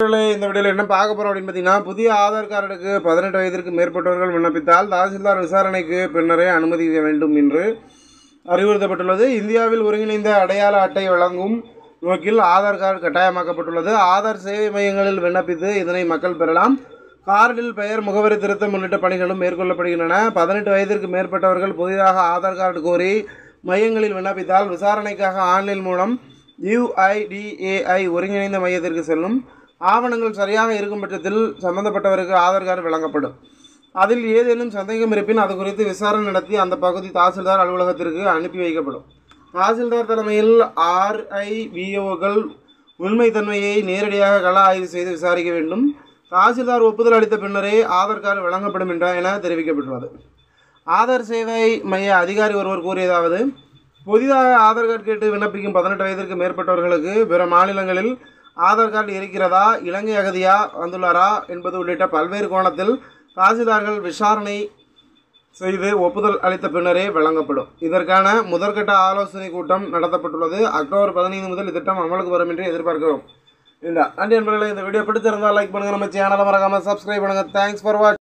நண்பர்களே, இந்த வீடியோவில் என்ன பார்க்க போகிறோம் அப்படின்னு பார்த்தீங்கன்னா புதிய ஆதார் கார்டுக்கு பதினெட்டு வயதிற்கு மேற்பட்டவர்கள் விண்ணப்பித்தால் தாசில்தார் விசாரணைக்கு பின்னரே அனுமதிக்க வேண்டும் என்று அறிவுறுத்தப்பட்டுள்ளது இந்தியாவில் ஒருங்கிணைந்த அடையாள அட்டை வழங்கும் நோக்கில் ஆதார் கார்டு கட்டாயமாக்கப்பட்டுள்ளது ஆதார் சேவை மையங்களில் விண்ணப்பித்து இதனை மக்கள் பெறலாம் கார்டில் பெயர் முகவரி திருத்தம் உள்ளிட்ட பணிகளும் மேற்கொள்ளப்படுகின்றன பதினெட்டு வயதிற்கு மேற்பட்டவர்கள் புதிதாக ஆதார் கார்டு கோரி மையங்களில் விண்ணப்பித்தால் விசாரணைக்காக ஆன்லைன் மூலம் யுஐடிஏஐ ஒருங்கிணைந்த மையத்திற்கு செல்லும் ஆவணங்கள் சரியாக இருக்கும் பட்சத்தில் சம்பந்தப்பட்டவருக்கு ஆதார் கார்டு வழங்கப்படும் அதில் ஏதேனும் சந்தேகம் இருப்பின் அது குறித்து விசாரணை நடத்தி அந்த பகுதி தாசில்தார் அலுவலகத்திற்கு அனுப்பி வைக்கப்படும் தாசில்தார் தலைமையில் ஆர்ஐவிஓக்கள் உண்மைத்தன்மையை நேரடியாக கள ஆய்வு செய்து விசாரிக்க வேண்டும் தாசில்தார் ஒப்புதல் அளித்த பின்னரே ஆதார் கார்டு வழங்கப்படும் என்ற என தெரிவிக்கப்பட்டுள்ளது ஆதார் சேவை மைய அதிகாரி ஒருவர் கூறியதாவது புதிதாக ஆதார் கார்டு கேட்டு விண்ணப்பிக்கும் பதினெட்டு வயதிற்கு மேற்பட்டவர்களுக்கு பிற மாநிலங்களில் ஆதார் கார்டு இருக்கிறதா இலங்கை அகதியா வந்துள்ளாரா என்பது உள்ளிட்ட பல்வேறு கோணத்தில் தாசில்தார்கள் விசாரணை செய்து ஒப்புதல் அளித்த பின்னரே வழங்கப்படும் இதற்கான முதற்கட்ட ஆலோசனை கூட்டம் நடத்தப்பட்டுள்ளது அக்டோபர் பதினைந்து முதல் இத்திட்டம் அமலுக்கு வரும் என்று எதிர்பார்க்கிறோம் இல்லை நன்றி நண்பர்களே இந்த வீடியோ பிடிச்சிருந்தால் லைக் பண்ணுங்கள் நம்ம சேனலை மறக்காமல் சப்ஸ்கிரைப் பண்ணுங்கள் தேங்க்ஸ் ஃபார் வாட்ச்